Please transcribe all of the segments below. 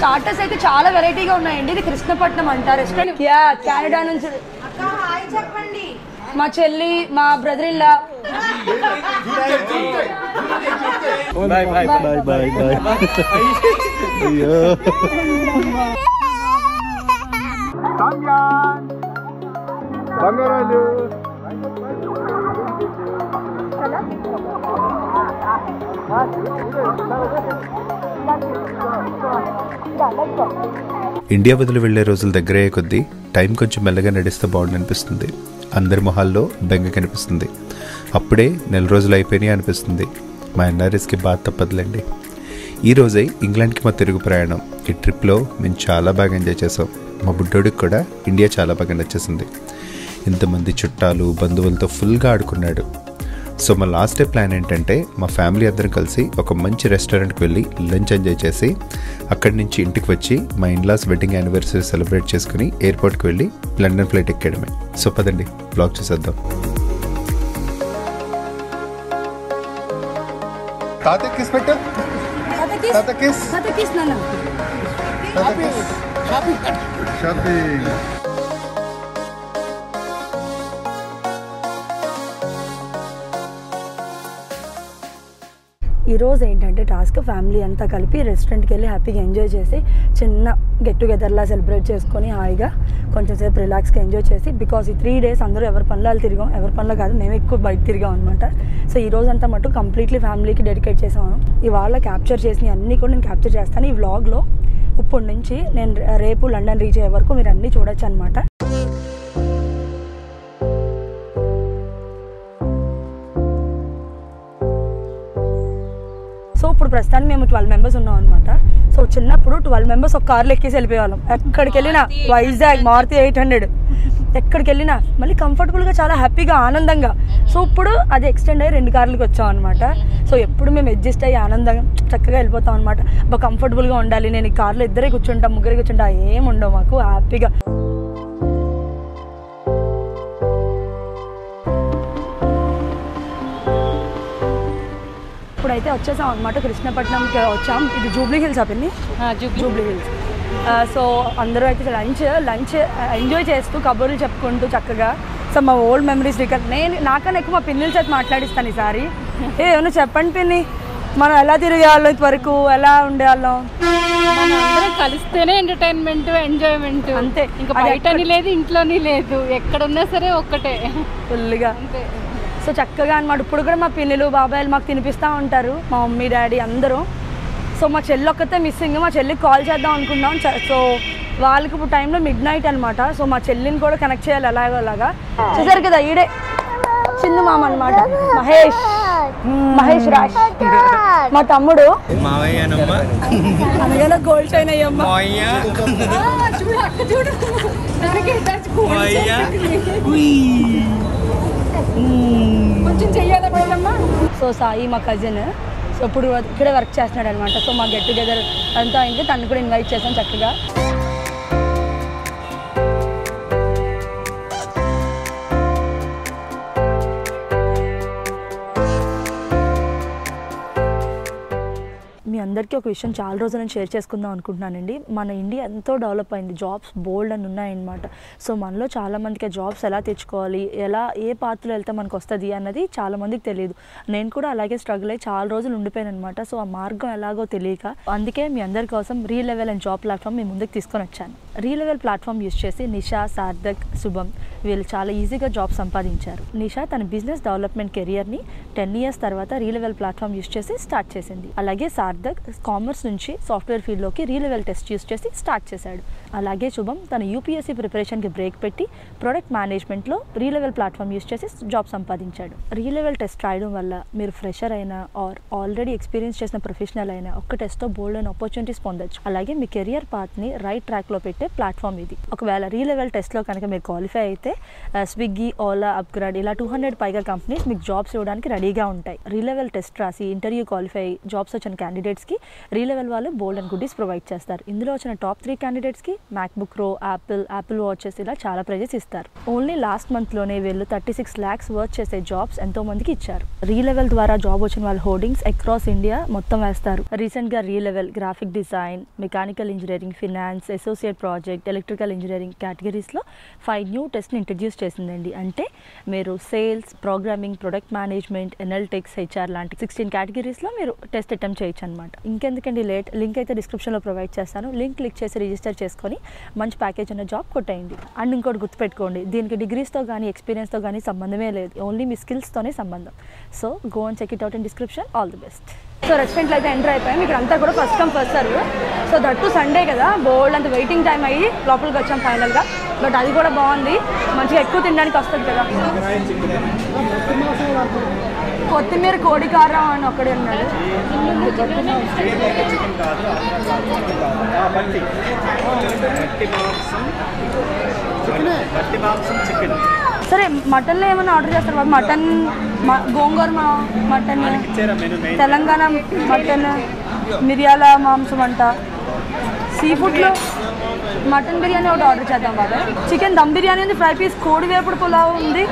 Starters అయితే చాలా వెరైటీగా ఉన్నాయండి ఇది కృష్ణపట్నం అంట రెస్టారెంట్ యా కెనడా నుంచి మా చెల్లి మా బ్రదర్ ఇల్లా bye bye bye bye bye అయ్యో బంగారాలు ఇండియా వదిలి వెళ్లే రోజులు దగ్గరయ్యే కొద్దీ టైం కొంచెం మెల్లగా నడిస్తే బాగుండు అనిపిస్తుంది అందరి మొహాల్లో బెంగ కనిపిస్తుంది అప్పుడే నెల రోజులు అయిపోయినాయి అనిపిస్తుంది మా ఎన్ఆర్ఎస్కి బాధ తప్పదులేండి ఈ రోజే ఇంగ్లాండ్కి మా తిరుగు ప్రయాణం ఈ ట్రిప్లో మేము చాలా బాగా ఎంజాయ్ చేసాం మా బుడ్డోడికి కూడా ఇండియా చాలా బాగా నచ్చేసింది ఇంతమంది చుట్టాలు బంధువులతో ఫుల్గా ఆడుకున్నాడు సో మా లాస్ట్ డే ప్లాన్ ఏంటంటే మా ఫ్యామిలీ అందరం కలిసి ఒక మంచి రెస్టారెంట్కి వెళ్ళి లంచ్ ఎంజాయ్ చేసి అక్కడి నుంచి ఇంటికి వచ్చి మా ఇన్లాస్ వెడ్డింగ్ యానివర్సరీ సెలబ్రేట్ చేసుకుని ఎయిర్పోర్ట్కి వెళ్ళి లండన్ ఫ్లైట్ ఎక్కడమే సో పదండి బ్లాగ్ చేసేద్దాం తాత కిస్ పెట్టు తాత కిస్ తాత కిస్ షాపింగ్ ఈ రోజు ఏంటంటే టాస్క్ ఫ్యామిలీ అంతా కలిపి రెస్టారెంట్కి వెళ్ళి హ్యాపీగా ఎంజాయ్ చేసి చిన్న గెట్ టుగెదర్లా సెలబ్రేట్ చేసుకొని హాయిగా కొంచెం సేపు రిలాక్స్గా ఎంజాయ్ చేసి బికాస్ ఈ త్రీ డేస్ అందరూ ఎవరి పనులు తిరిగాం ఎవరి పనులు కాదు మేము ఎక్కువ బయట తిరిగాం అనమాట సో ఈ రోజు అంతా మటు కంప్లీట్లీ ఫ్యామిలీకి డెడికేట్ చేసాను ఇవాళ క్యాప్చర్ చేసిన అన్నీ కూడా నేను క్యాప్చర్ చేస్తాను ఈ వ్లాగ్లో ఇప్పటి నుంచి నేను రేపు లండన్ రీచ్ అయ్యే వరకు మీరు అన్నీ చూడొచ్చు అనమాట సో ఇప్పుడు ప్రస్తుతానికి మేము ట్వెల్వ్ మెంబర్స్ ఉన్నాం అనమాట సో చిన్నప్పుడు ట్వెల్వ్ మెంబర్స్ ఒక కార్లో ఎక్కేసి వెళ్ళిపోయేవాళ్ళం ఎక్కడికి వెళ్ళినా వైజాగ్ మారుతి ఎయిట్ హండ్రెడ్ ఎక్కడికి వెళ్ళినా మళ్ళీ కంఫర్టబుల్గా చాలా హ్యాపీగా ఆనందంగా సో ఇప్పుడు అది ఎక్స్టెండ్ అయ్యి రెండు కార్లకి వచ్చాం అనమాట సో ఎప్పుడు మేము అడ్జస్ట్ అయ్యి ఆనందంగా చక్కగా వెళ్ళిపోతాం అనమాట బాగా కంఫర్టబుల్గా ఉండాలి నేను ఈ కార్లో ఇద్దరే కూర్చుంటాం ముగ్గురే కూర్చుంటా ఏం ఉండవు మాకు హ్యాపీగా ఇప్పుడైతే వచ్చేసాం అనమాట కృష్ణపట్నంకి వచ్చాం ఇది జూబ్లీ హిల్స్ అపింది జూబ్లీ హిల్స్ ఆ, సో అందరూ అయితే లంచ్ లంచ్ ఎంజాయ్ చేస్తూ కబుర్లు చెప్పుకుంటూ చక్కగా సో మా ఓల్డ్ మెమరీస్ రికల్ నేను నాకన్నా ఎక్కువ మా పిన్నుల చేతి మాట్లాడిస్తాను ఈసారి ఏ ఏమన్నా చెప్పండి పిన్ని మనం ఎలా తిరిగేవాళ్ళం ఇంతవరకు ఎలా ఉండేవాళ్ళం మనం అందరం కలిస్తేనే ఎంటర్టైన్మెంట్ ఎంజాయ్మెంట్ అంతే. ఇంకా అది బయటని లేదు ఇంట్లోని లేదు ఎక్కడున్నా సరే ఒక్కటే ఫుల్గా అంతే సో చక్కగా అనమాట ఇప్పుడు కూడా మా పిన్నులు బాబాయిలు మాకు తినిపిస్తూ ఉంటారు మా మమ్మీ డాడీ అందరూ సో మా చెల్లి ఒక్కతే మిస్సింగ్ మా చెల్లికి కాల్ చేద్దాం అనుకున్నాం చ- సో వాళ్ళకి ఇప్పుడు టైంలో మిడ్ నైట్ అనమాట సో మా చెల్లిని కూడా కనెక్ట్ చేయాలి ఎలాగో అలాగా చూసారు కదా ఈడే చిన్న మామ అనమాట మహేష్ మహేష్ రాజ్ మా తమ్ముడు మావయ్యనమ్మ అనగానే గోల్డ్ చైన్ అయ్యమ్మ మావయ్య చూడు అక్క చూడు దానికి మావయ్య కొంచెం చెయ్యాలా మేడమ్మా సో సాయి మా కజిన్ సో ఇప్పుడు ఇక్కడే వర్క్ చేస్తున్నాడు అనమాట సో మా గెట్ టుగెదర్ అంతా అయింది తను కూడా ఇన్వైట్ చేసాం చక్కగా మీ అందరికీ ఒక విషయం చాలా రోజుల నుంచి షేర్ చేసుకుందాం అనుకుంటున్నానండి మన ఇండియా ఎంతో డెవలప్ అయింది జాబ్స్ బోల్డ్ అని ఉన్నాయన్నమాట సో మనలో చాలా మందికి జాబ్స్ ఎలా తెచ్చుకోవాలి ఎలా ఏ పాత్రలో వెళ్తే మనకు వస్తుంది అన్నది చాలా మందికి తెలియదు నేను కూడా అలాగే స్ట్రగుల్ అయ్యి చాలా రోజులు ఉండిపోయాను అనమాట సో ఆ మార్గం ఎలాగో తెలియక అందుకే మీ అందరి కోసం Relevel and job platform మీ ముందుకు తీసుకొని వచ్చాను రీ లెవెల్ ప్లాట్ఫామ్ యూస్ చేసి నిషా సార్థక్ శుభం వీళ్ళు చాలా ఈజీగా జాబ్ సంపాదించారు నిషా తన బిజినెస్ డెవలప్మెంట్ కెరియర్ని టెన్ ఇయర్స్ తర్వాత రీ లెవెల్ ప్లాట్ఫామ్ యూస్ చేసి స్టార్ట్ చేసింది అలాగే సార్థక్ కామర్స్ నుంచి సాఫ్ట్వేర్ ఫీల్డ్లోకి రీ లెవెల్ టెస్ట్ యూస్ చేసి స్టార్ట్ చేశాడు అలాగే శుభం తన యూపీఎస్సీ ప్రిపరేషన్కి బ్రేక్ పెట్టి ప్రొడక్ట్ మేనేజ్మెంట్లో రీ లెవెల్ ప్లాట్ఫామ్ యూస్ చేసి జాబ్ సంపాదించాడు రీ లెవెల్ టెస్ట్ రాయడం వల్ల మీరు ఫ్రెషర్ అయినా ఆర్ ఆల్రెడీ ఎక్స్పీరియన్స్ చేసిన ప్రొఫెషనల్ అయినా ఒక్క టెస్ట్తో బోల్డ్ అయిన ఆపర్చునిటీస్ పొందొచ్చు అలాగే మీ కెరియర్ పాత్ని రైట్ ట్రాక్లో పెట్టి పెట్టే ప్లాట్ఫామ్ ఇది ఒకవేళ రీ లెవెల్ టెస్ట్లో కనుక మీరు క్వాలిఫై అయితే స్విగ్గీ ఓలా అప్గ్రేడ్ ఇలా టూ హండ్రెడ్ పైగా కంపెనీస్ మీకు జాబ్స్ ఇవ్వడానికి రెడీగా ఉంటాయి రీ లెవెల్ టెస్ట్ రాసి ఇంటర్వ్యూ క్వాలిఫై జాబ్స్ వచ్చిన క్యాండిడేట్స్కి రీ లెవెల్ వాళ్ళు బోల్డ్ అండ్ గుడ్డీస్ ప్రొవైడ్ చేస్తారు ఇందులో వచ్చిన టాప్ త్రీ క్యాండిడేట్స్కి MacBook Pro Apple Apple watches ఇలా చాలా ప్రైజెస్ ఇస్తారు ఓన్లీ లాస్ట్ మంత్లోనే వీళ్ళు థర్టీ సిక్స్ ల్యాక్స్ వర్క్ చేసే జాబ్స్ ఎంతో మందికి ఇచ్చారు రీ లెవెల్ ద్వారా జాబ్ వచ్చిన వాళ్ళ హోర్డింగ్స్ అక్రాస్ ఇండియా మొత్తం వేస్తారు రీసెంట్గా Relevel graphic design mechanical engineering finance associate project electrical engineering కేటగిరీస్లో ఫైవ్ న్యూ టెస్ట్ని ఇంట్రడ్యూస్ చేసిందండి అంటే మీరు sales programming product management analytics HR లాంటి సిక్స్టీన్ కేటగిరీస్లో మీరు టెస్ట్ అటెంప్ట్ చేయొచ్చు అనమాట ఇంకెందుకండి లేట్ లింక్ అయితే డిస్క్రిప్షన్లో ప్రొవైడ్ చేస్తాను లింక్ క్లిక్ చేసి రిజిస్టర్ చేసుకొని మంచి ప్యాకేజ్ ఉన్న జాబ్ కొట్టేయండి అండ్ ఇంకోటి గుర్తుపెట్టుకోండి దీనికి డిగ్రీస్తో కానీ ఎక్స్పీరియన్స్తో కానీ సంబంధమే లేదు ఓన్లీ మీ స్కిల్స్తోనే సంబంధం so go and check it out in description all the best so రెస్టారెంట్లో అయితే ఎంటర్ అయిపోయాం ఇక్కడ అంతా కూడా first come first serve so that Sunday కదా బోల్డ్ అంత వెయిటింగ్ టైం అయ్యి లోపలికి వచ్చాం ఫైనల్గా బట్ అది కూడా బాగుంది మంచిగా ఎక్కువ తినడానికి వస్తుంది కదా కొత్తిమీర కోడి కారం అని ఒకడే ఉన్నాడు సరే మటన్లో ఏమైనా ఆర్డర్ చేస్తారు బాబు మటన్ మ- గోంగూర మా- మటన్ తెలంగాణ మటన్ మిరియాల మాంసం అంట సీ ఫుడ్లో మటన్ బిర్యానీ ఒకటి ఆర్డర్ చేద్దాం బాబా చికెన్ దమ్ బిర్యానీ ఉంది ఫ్రై పీస్ కోడి వేపుడు పులావ్ ఉంది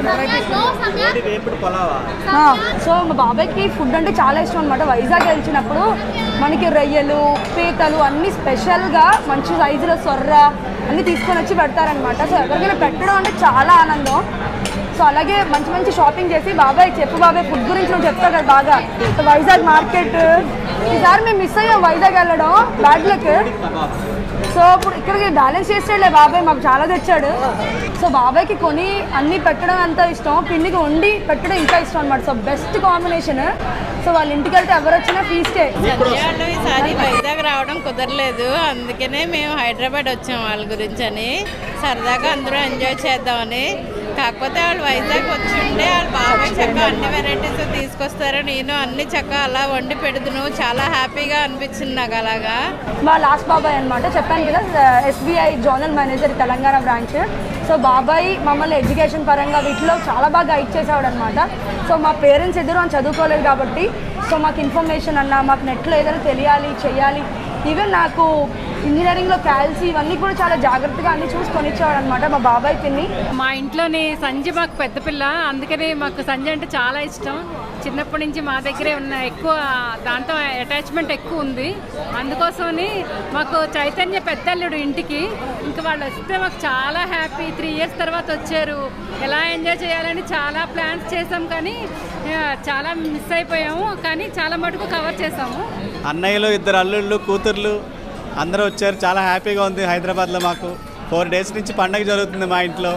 ఆ, సో మా బాబాయ్కి ఫుడ్ అంటే చాలా ఇష్టం అనమాట వైజాగ్ వెళ్చినప్పుడు మనకి రొయ్యలు పీతలు అన్నీ స్పెషల్గా మంచి సైజులో సొర్ర అన్నీ తీసుకొని వచ్చి పెడతారనమాట సో ఎవరికైనా పెట్టడం అంటే చాలా ఆనందం సో అలాగే మంచి మంచి షాపింగ్ చేసి బాబాయ్ చెప్పు బాబాయ్ ఫుడ్ గురించి నువ్వు చెప్తావు కదా బాగా సో వైజాగ్ మార్కెట్ ఈసారి మేము మిస్ అయ్యాం వైజాగ్ వెళ్ళడం బ్యాడ్లకు సో ఇప్పుడు ఇక్కడికి బ్యాలెన్స్ చేసాడులే బాబాయ్ మాకు చాలా తెచ్చాడు సో బాబాయ్కి కొని అన్నీ పెట్టడం అంత ఇష్టం పిన్నికి వండి పెట్టడం ఇంకా ఇష్టం అనమాట సో బెస్ట్ కాంబినేషన్ సో వాళ్ళ ఇంటికి వెళ్తే ఎవరు వచ్చినా ఫీస్టే సంధ్యాళ్ళు ఈసారి వైజాగ్ రావడం కుదరలేదు అందుకనే మేము హైదరాబాద్ వచ్చాం వాళ్ళ గురించి అని సరదాగా అందరూ ఎంజాయ్ చేద్దామని కాకపోతే వాళ్ళు వైజాగ్ వచ్చి ఉంటే వాళ్ళ బాబాయ్ చక్క అన్ని వెరైటీస్ తీసుకొస్తారు నేను అన్ని చక్క అలా వండి పెడుతును చాలా హ్యాపీగా అనిపించింది నాకు అలాగా మా లాస్ట్ బాబాయ్ అనమాట చెప్పాను కదా SBI zonal manager Telangana branch so బాబాయ్ మమ్మల్ని ఎడ్యుకేషన్ పరంగా వీటిలో చాలా బాగా గైడ్ చేసేవాడు అనమాట సో మా పేరెంట్స్ ఎదురు అని చదువుకోలేదు కాబట్టి సో మాకు ఇన్ఫర్మేషన్ అన్నా మాకు నెట్లో ఏదైనా తెలియాలి చేయాలి ఈవెన్ నాకు ఇంజనీరింగ్లో క్యాల్సీ ఇవన్నీ కూడా చాలా జాగ్రత్తగా అన్ని చూసి కొనిచ్చేవాడు అనమాట మా బాబాయ్ పిన్ని మా ఇంట్లోని సంజయ్ మాకు పెద్ద పిల్ల అందుకని మాకు సంజయ్ అంటే చాలా ఇష్టం చిన్నప్పటి నుంచి మా దగ్గరే ఉన్న ఎక్కువ దాంతో అటాచ్మెంట్ ఎక్కువ ఉంది అందుకోసమని మాకు చైతన్య పెద్దల్లుడు ఇంటికి ఇంకా వాళ్ళు వస్తే మాకు చాలా హ్యాపీ త్రీ ఇయర్స్ తర్వాత వచ్చారు ఎలా ఎంజాయ్ చేయాలని చాలా ప్లాన్స్ చేసాం కానీ ఆ, చాలా మిస్ అయిపోయాము కానీ చాలా మటుకు కవర్ చేసాము అన్నయ్యలు ఇద్దరు అల్లుళ్ళు కూతుర్లు అందరూ వచ్చారు చాలా హ్యాపీగా ఉంది హైదరాబాద్లో మాకు ఫోర్ డేస్ నుంచి పండగ జరుగుతుంది మా ఇంట్లో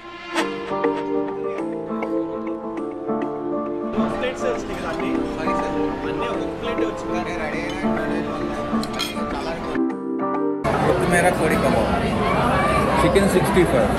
కొత్తిమీర కోడి కబాబ్ చికెన్ సిక్స్టీ ఫైవ్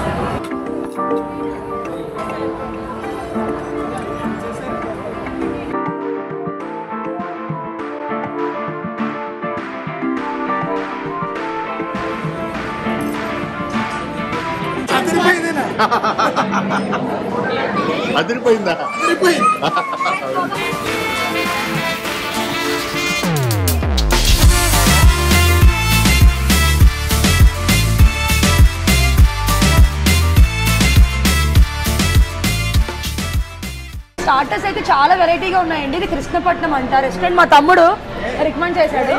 అదిరిపోయిందా స్టార్టర్స్ అయితే చాలా వెరైటీగా ఉన్నాయండి ఇది కృష్ణపట్నం అంట రెస్టారెంట్ మా తమ్ముడు రికమెండ్ చేశాడు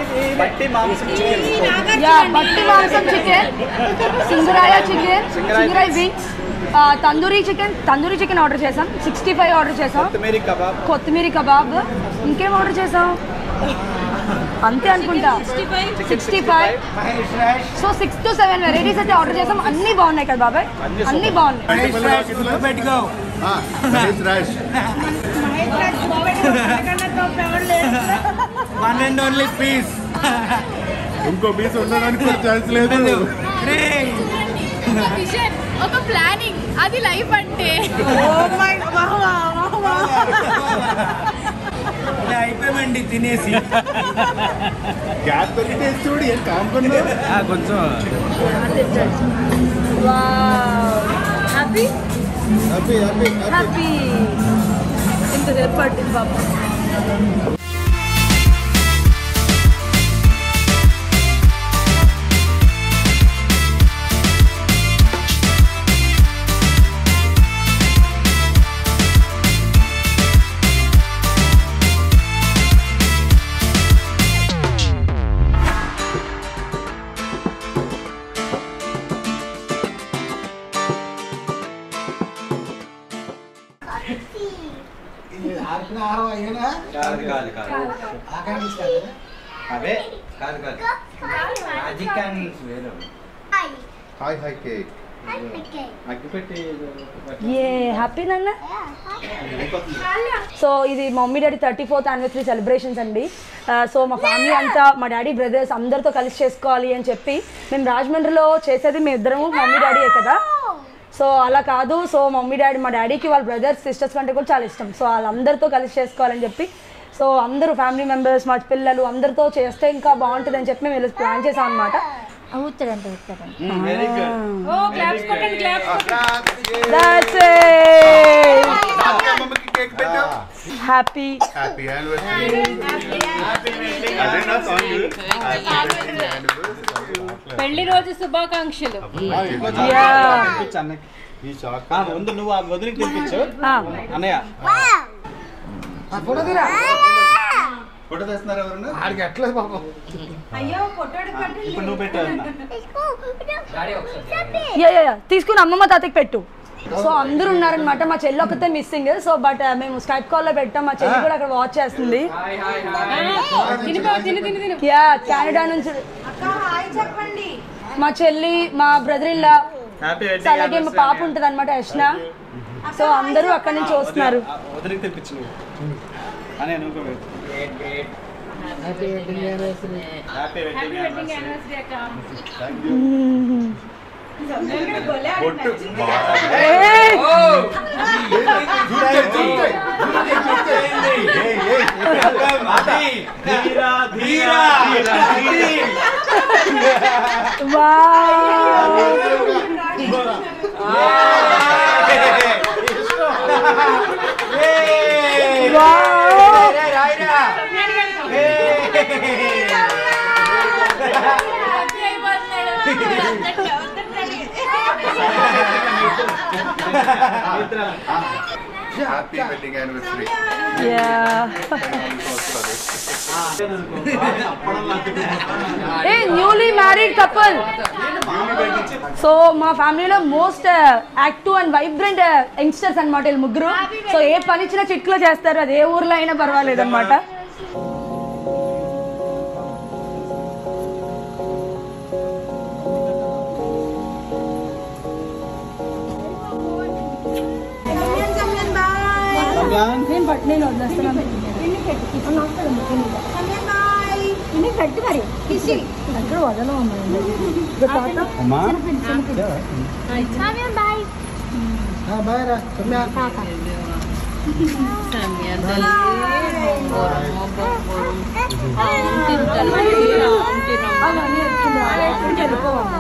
యా బట్టి మాంసం చికెన్ సింగరాయ చికెన్ సింగరాయ wings tandoori chicken tandoori chicken order చేసాం సిక్స్టీ ఫైవ్ ఆర్డర్ చేసాం కొత్తిమీర కబాబ్ కొత్తిమీర కబాబ్ ఇంకేం ఆర్డర్ చేసాం అంతే అనుకుంటా sixty five so six to seven varieties అయితే ఆర్డర్ చేసాం అన్ని బాగున్నాయి కదా బాబాయ్ అన్ని బాగున్నాయి పెట్టుకో ఆ, Mahesh Raj one and only piece ఇంకో పీస్ ఉండడానికి కూడా ఛాన్స్ లేదు ఒక ప్లానింగ్ అది లైఫ్ అంటే భలే అయిపోయామండి తినేసి గ్యాప్ దొరికితే చూడు ఏం కానుకున్నా ఆ, కొంచెం హ్యాపీ హ్యాపీ హ్యాపీ హ్యాపీ ఇంతసేపు పట్టింది పాప కాదు కాదు కాదు అవే కాదు కాదు మ్యాజిక్ క్యాండిల్స్ వేరు హాయ్ హాయ్ కేక్ అగ్గిపెట్టి ఏ హ్యాపీ నాన్న సో ఇది మా mummy daddy thirty fourth anniversary celebrations అండి ఆ, సో మా ఫ్యామిలీ అంతా మా డాడీ బ్రదర్స్ అందరితో కలిసి చేసుకోవాలి అని చెప్పి మేము రాజమండ్రిలో చేసేది మేము ఇద్దరము మమ్మీ డాడీయే కదా సో అలా కాదు సో మమ్మీ డాడీ మా డాడీకి వాళ్ళ బ్రదర్స్ సిస్టర్స్ కంటే కూడా చాలా ఇష్టం సో వాళ్ళందరితో కలిసి చేసుకోవాలని చెప్పి సో అందరూ ఫ్యామిలీ మెంబర్స్ మా పిల్లలు అందరితో చేస్తే ఇంకా బాగుంటుంది అని చెప్పి మేము ప్లాన్ చేసాం అనమాట ఊతాడంటే ఊతాడంటే వెరీ గుడ్ ఓ క్లాప్స్ కొట్టండి క్లాప్స్ That's it. అమ్మమ్మకి కేక్ పెట్టు హ్యాపీ హ్యాపీ యానివర్సరీ అదే నా సాంగ్ పెళ్లి రోజు శుభాకాంక్షలు ఈ చాక్ ఆ, ముందు నువ్వు ఆ వదిలికి తినిపించు ఆ. అన్నయ్య ఫోటో తెస్తున్నారు ఎవరన్నా ఆడికి ఎట్లేదు పాపం ఇప్పుడు నువ్వు పెట్టు అన్న. Yeah yeah yeah. తీసుకుని అమ్మమ్మ తాతకి పెట్టు సో అందరూ ఉన్నారనమాట మా చెల్లి ఒకతే మిస్సింగ్ సో బట్ మేము స్కైప్ కాల్ లో పెట్టాం మా చెల్లి కూడా అక్కడ వాచ్ చేస్తుంది తినిపో తిని తిని తిని యా కెనడా నుంచి మా చెల్లి మా బ్రదర్ ఇల్లా హ్యాపీ సో అలాగే మా పాప ఉంటుంది అనమాట యష్న సో అందరూ అక్కడి నుంచి వస్తున్నారు వదిలికి తెప్పించు నువ్వు అనే నువ్వు కూడా పెట్టు. హ్యాపీ వెడ్డింగ్ యానివర్సరీ అక్క ఏయ్! Dheera Dheera wow! Wow! Happy wedding anniversary yeah a newly married couple so మా ఫ్యామిలీలో most active and vibrant youngsters అనమాట వీళ్ళు ముగ్గురు సో ఏ పని ఇచ్చినా చిట్కులో చేస్తారు అది ఏ ఊర్లో అయినా పర్వాలేదు అనమాట నేను పట్టు నేను వదిలేస్తున్నాను అక్కడ వదలవు తాత అవన్నీ ఎత్తుకుందా ఎత్తుకుంటే వెళ్ళిపోవాలి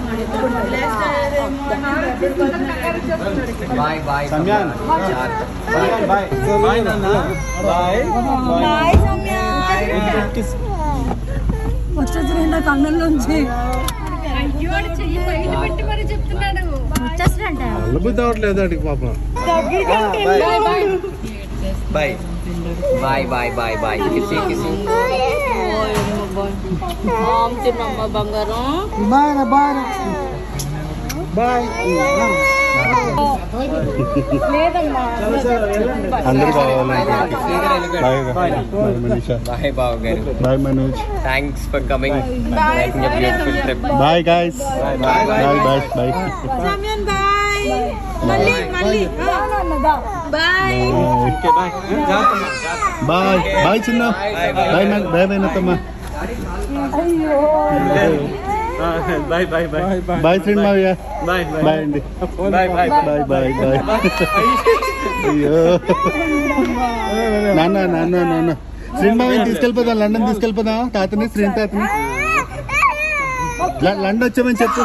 బాయ్ బాయ్ సమ్యాన్ బాయ్ బాయ్ నాన్న బాయ్ వచ్చేసిన కన్నుల్లోంచి చెయ్యి బయట పెట్టి మరి చెప్తున్నాడు అల్లబుద్ధి అవట్లేదు అడిగి పాపం bye bye bye bye bye కిసి కిసి బంగారం అందరూ కావాలి బాయ్ మనీషా బాయ్ బావ గారు bye Manoj thanks for coming making a beautiful trip bye guys bye bye bye bye bye చిన్న bye bye bye bye bye bye bye friend మావయ్య బాయ్ బాయ్ అండి bye bye bye bye bye అయ్యో నాన్న నాన్న నాన్న శ్రీన్ బాబుని తీసుకెళ్ళిపోదా లండన్ తీసుకెళ్ళిపోదా తాతని శ్రీన్ తాతని ల- లండన్ వచ్చామని చెప్పు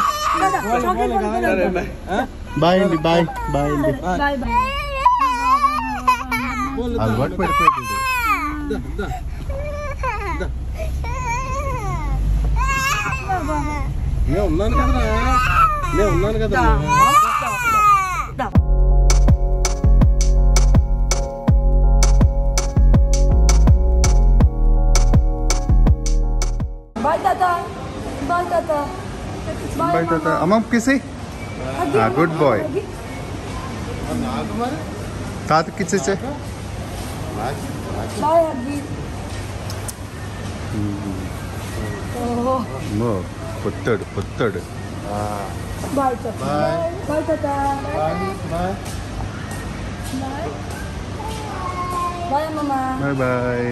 బాయ్ అండి బాయ్ బాయ్ అండి బాయ్ బాయ్ అలవాటు పడిపోయాడు నేను ఉన్నాను కదా నేను ఉన్నాను కదా బాయ్ తాత బాయ్ తాత బాయ్ తాత అమ్మ కిసి గుడ్ బాయ్ తాత కిస్ ఇచ్చే బాయ్ హగ్గి అమ్మో, పొత్తాడు పొత్తాడు బాయ్ తాత బాయ్ తాత బాయ్ అమ్మమ్మ బాయ్ బాయ్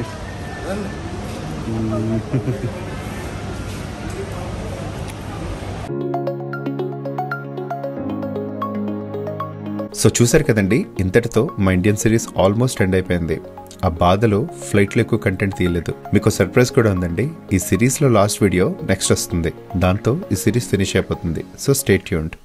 సో చూసారు కదండి ఇంతటితో మా ఇండియన్ సిరీస్ ఆల్మోస్ట్ ఎండ్ అయిపోయింది ఆ బాధలో ఫ్లైట్లో ఎక్కువ కంటెంట్ తీయలేదు మీకు సర్ప్రైజ్ కూడా ఉందండి ఈ సిరీస్లో లాస్ట్ వీడియో నెక్స్ట్ వస్తుంది దాంతో ఈ సిరీస్ ఫినిష్ అయిపోతుంది సో స్టేట్ ట్యూన్డ్